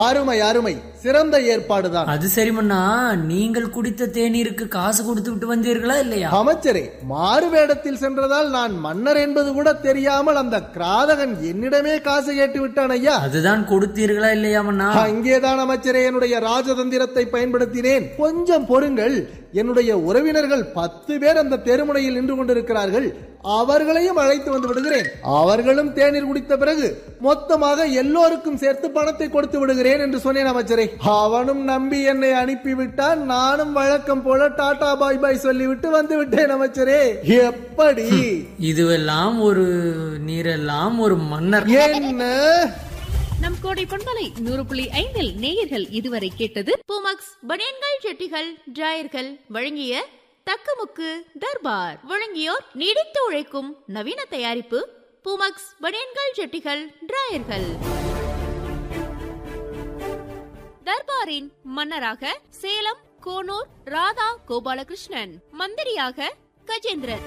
அருமை அருமை சிறந்த ஏற்பாடுதான் அது சரி மன்னா நீங்கள் குடித்த தேநீருக்கு காசு கொடுத்து விட்டு வந்தீர்களா இல்லையா அமைச்சரே மாறு வேடத்தில் சென்றதால் நான் மன்னர் என்பது கூட தெரியாமல் அந்த கிராதகன் என்னிடமே காசு கேட்டு விட்டான் ஐயா அதுதான் கொடுத்தீர்களா இல்லையா மன்னா அங்கேதான் அமைச்சரே என்னுடைய ராஜதந்திரத்தை பயன்படுத்தினேன் கொஞ்சம் பொறுங்கள் என்னுடைய உறவினர்கள் பத்து பேர் அந்த தெருமுனையில் நின்று கொண்டிருக்கிறார்கள் அவர்களையும் அழைத்து வந்து விடுகிறேன் அவர்களும் தேநீர் குடித்த பிறகு மொத்தமாக எல்லோருக்கும் சேர்த்து பணத்தை கொடுத்து விடுகிறேன் என்று சொன்னேன் அமைச்சரே அவனும் நம்பி என்னை அனுப்பிவிட்டான் நானும் வழக்கம் போல டாடா பாய் பாய் சொல்லிவிட்டு வந்து விட்டேன் அமைச்சரே எப்படி இதுவெல்லாம் ஒரு நீரெல்லாம் ஒரு மன்னர் என்ன நம் கோடை பண்பலை நூறு புள்ளி ஐந்தில் நேயர்கள் இதுவரை கேட்டது பூமக்ஸ் பனியன்கள் ஜெட்டிகள் டிராயர்கள் வழங்கிய தக்கமுக்கு தர்பார் வழங்கியோர் நீடித்து உழைக்கும் நவீன தயாரிப்பு பூமக்ஸ் பனியன்கள் ஜெட்டிகள் டிராயர்கள் தர்பாரின் மன்னராக சேலம் கோனூர் ராதா கோபாலகிருஷ்ணன் மந்திரியாக கஜேந்திரன்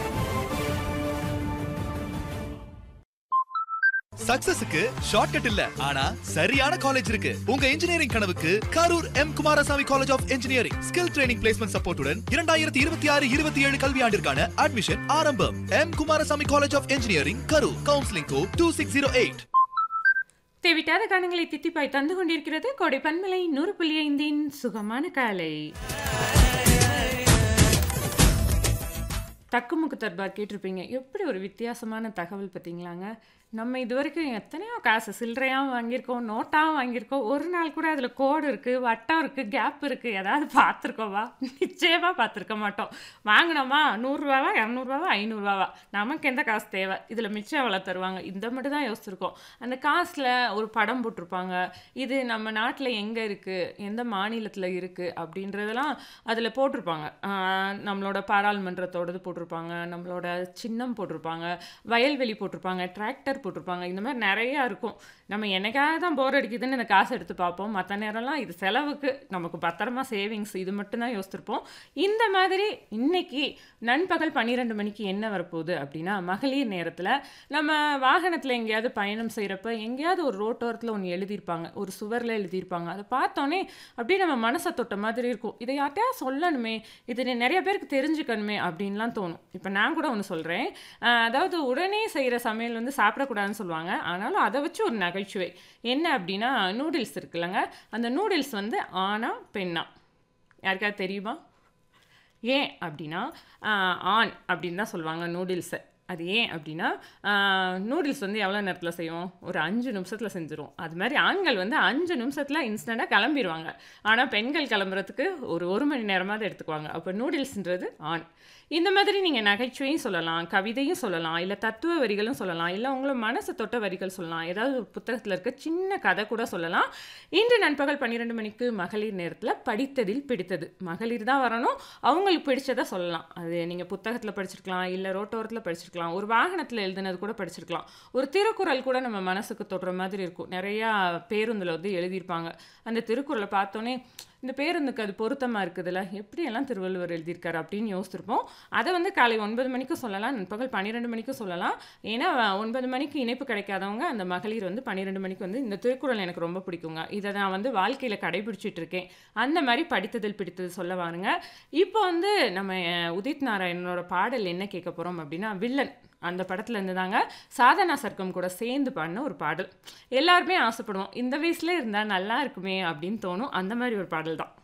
சக்சஸுக்கு ஷார்ட்கட் இல்ல ஆனா சரியான காலேஜ் இருக்கு உங்க இன்ஜினியரிங் கனவுக்கு Karur M Kumarasamy college of engineering skill training placement சப்போர்ட்டுடன் இரண்டாயிரத்தி இருபத்தி ஆறு இருபத்தி ஏழு கல்வியாண்டிற்கான அட்மிஷன் ஆரம்பம் M Kumarasamy college of engineering Karur counselling code two six zero eight தேவிட்டாத காணங்களை தித்திப்பாய் தந்து கொண்டிருக்கிறது கோடை பன்மலை நூறு புள்ளி ஐந்தின் சுகமான காலை தக்குமுக்கு தர்பார் கேட்டிருப்பீங்க எப்படி ஒரு வித்தியாசமான தகவல் பார்த்தீங்களாங்க நம்ம இது வரைக்கும் எத்தனையோ காசு சில்லறையாகவும் வாங்கியிருக்கோம் நோட்டாகவும் வாங்கியிருக்கோம் ஒரு நாள் கூட அதில் கோடு இருக்குது வட்டம் இருக்குது கேப் இருக்குது ஏதாவது பார்த்துருக்கோவா நிச்சயமாக பார்த்துருக்க மாட்டோம் வாங்கினோமா நூறுரூவாவா இரநூறுவாவா ஐநூறுரூவாவா நமக்கு எந்த காசு தேவை இதில் மிச்சம் எவ்வளோ தருவாங்க இந்த மட்டும் தான் யோசிச்சிருக்கோம் அந்த காசில் ஒரு படம் போட்டிருப்பாங்க இது நம்ம நாட்டில் எங்கே இருக்குது எந்த மாநிலத்தில் இருக்குது அப்படின்றதெல்லாம் அதில் போட்டிருப்பாங்க ஆஹ் நம்மளோட பாராளுமன்றத்தோடது போட்டிருப்பாங்க நம்மளோட சின்னம் போட்டிருப்பாங்க வயல்வெளி போட்டிருப்பாங்க டிராக்டர் போட்டிருப்பாங்க இந்த மாதிரி நிறையா இருக்கும் நம்ம என்னைக்காவது தான் போர் அடிக்குதுன்னு இந்த காசு எடுத்து பார்ப்போம் மற்ற நேரம்லாம் இது செலவுக்கு நமக்கு பத்திரமா சேவிங்ஸ் இது மட்டும்தான் யோசிச்சிருப்போம் இந்த மாதிரி இன்னைக்கு நண்பகல் பன்னிரெண்டு மணிக்கு என்ன வரப்போகுது அப்படின்னா மகளிர் நேரத்தில் நம்ம வாகனத்தில் எங்கேயாவது பயணம் செய்கிறப்ப எங்கேயாவது ஒரு ரோட்டோரத்தில் ஒன்று எழுதியிருப்பாங்க ஒரு சுவரில் எழுதியிருப்பாங்க அதை பார்த்தோன்னே அப்படியே நம்ம மனசை தொட்ட மாதிரி இருக்கும் இதை யார்ட்டையா சொல்லணுமே இது நிறைய பேருக்கு தெரிஞ்சுக்கணுமே அப்படின்லாம் தோணும் இப்போ நான் கூட ஒன்று சொல்கிறேன் அதாவது உடனே செய்கிற சமையல் வந்து சாப்பிடக்கூடாதுன்னு சொல்லுவாங்க ஆனாலும் அதை வச்சு ஒரு நகைச்சுவை என்ன அப்படின்னா நூடுல்ஸ் இருக்குல்லங்க அந்த நூடுல்ஸ் வந்து ஆணா பெண்ணா யாருக்காவது தெரியுமா ஏன் அப்படின்னா ஆஹ், ஆண் அப்படின்னு தான் சொல்லுவாங்க நூடுல்ஸை அது ஏன் அப்படின்னா நூடுல்ஸ் வந்து எவ்வளோ நேரத்தில் செய்வோம் ஒரு அஞ்சு நிமிஷத்தில் செஞ்சிரும் அது மாதிரி ஆண்கள் வந்து அஞ்சு நிமிஷத்தில் இன்ஸ்டண்ட்டாக கிளம்பிடுவாங்க ஆனால் பெண்கள் கிளம்புறதுக்கு ஒரு ஒரு மணி நேரமாவது எடுத்துக்குவாங்க அப்போ நூடுல்ஸ்ன்றது ஆண் இந்த மாதிரி நீங்கள் நகைச்சுவையும் சொல்லலாம் கவிதையும் சொல்லலாம் இல்லை தத்துவ வரிகளும் சொல்லலாம் இல்லை உங்களை மனசு தொட்ட வரிகள் சொல்லலாம் ஏதாவது ஒரு புத்தகத்தில் இருக்க சின்ன கதை கூட சொல்லலாம் இன்று நண்பகல் பன்னிரெண்டு மணிக்கு மகளிர் நேரத்தில் படித்ததில் பிடித்தது மகளிர் தான் வரணும் அவங்களுக்கு பிடிச்சதை சொல்லலாம் அது நீங்கள் புத்தகத்தில் படிச்சிருக்கலாம் இல்லை ரோட்டோரத்தில் படிச்சிருக்கலாம் ஒரு வாகனத்தில் எழுதுனது கூட படிச்சிருக்கலாம் ஒரு திருக்குறள் கூட நம்ம மனசுக்கு தொடுற மாதிரி இருக்கும் நிறையா பேருந்தில் வந்து எழுதியிருப்பாங்க அந்த திருக்குறளை பார்த்தோன்னே இந்த பேருந்துக்கு அது பொருத்தமாக இருக்குதுல்ல எப்படியெல்லாம் திருவள்ளுவர் எழுதியிருக்காரு அப்படின்னு யோசிச்சிருப்போம் அதை வந்து காலை ஒன்பது மணிக்கும் சொல்லலாம் நண்பகல் பன்னிரெண்டு மணிக்கும் சொல்லலாம் ஏன்னா ஒன்பது மணிக்கு இணைப்பு கிடைக்காதவங்க அந்த மகளிர் வந்து பன்னிரெண்டு மணிக்கு வந்து இந்த திருக்குறள் எனக்கு ரொம்ப பிடிக்குங்க இதை நான் வந்து வாழ்க்கையில் கடைபிடிச்சிட்டு இருக்கேன் அந்த மாதிரி படித்ததில் பிடித்தது சொல்ல வாருங்க இப்போ வந்து நம்ம அஹ், உதித் நாராயணனோட பாடல் என்ன கேட்க போகிறோம் அப்படின்னா வில்லன் அந்த படத்துல இருந்து தாங்க சாதனா சர்க்கம் கூட சேர்ந்து பாடின ஒரு பாடல் எல்லாருமே ஆசைப்படுவோம் இந்த வயசுல இருந்தால் நல்லா இருக்குமே அப்படின்னு தோணும் அந்த மாதிரி ஒரு பாடல் தான்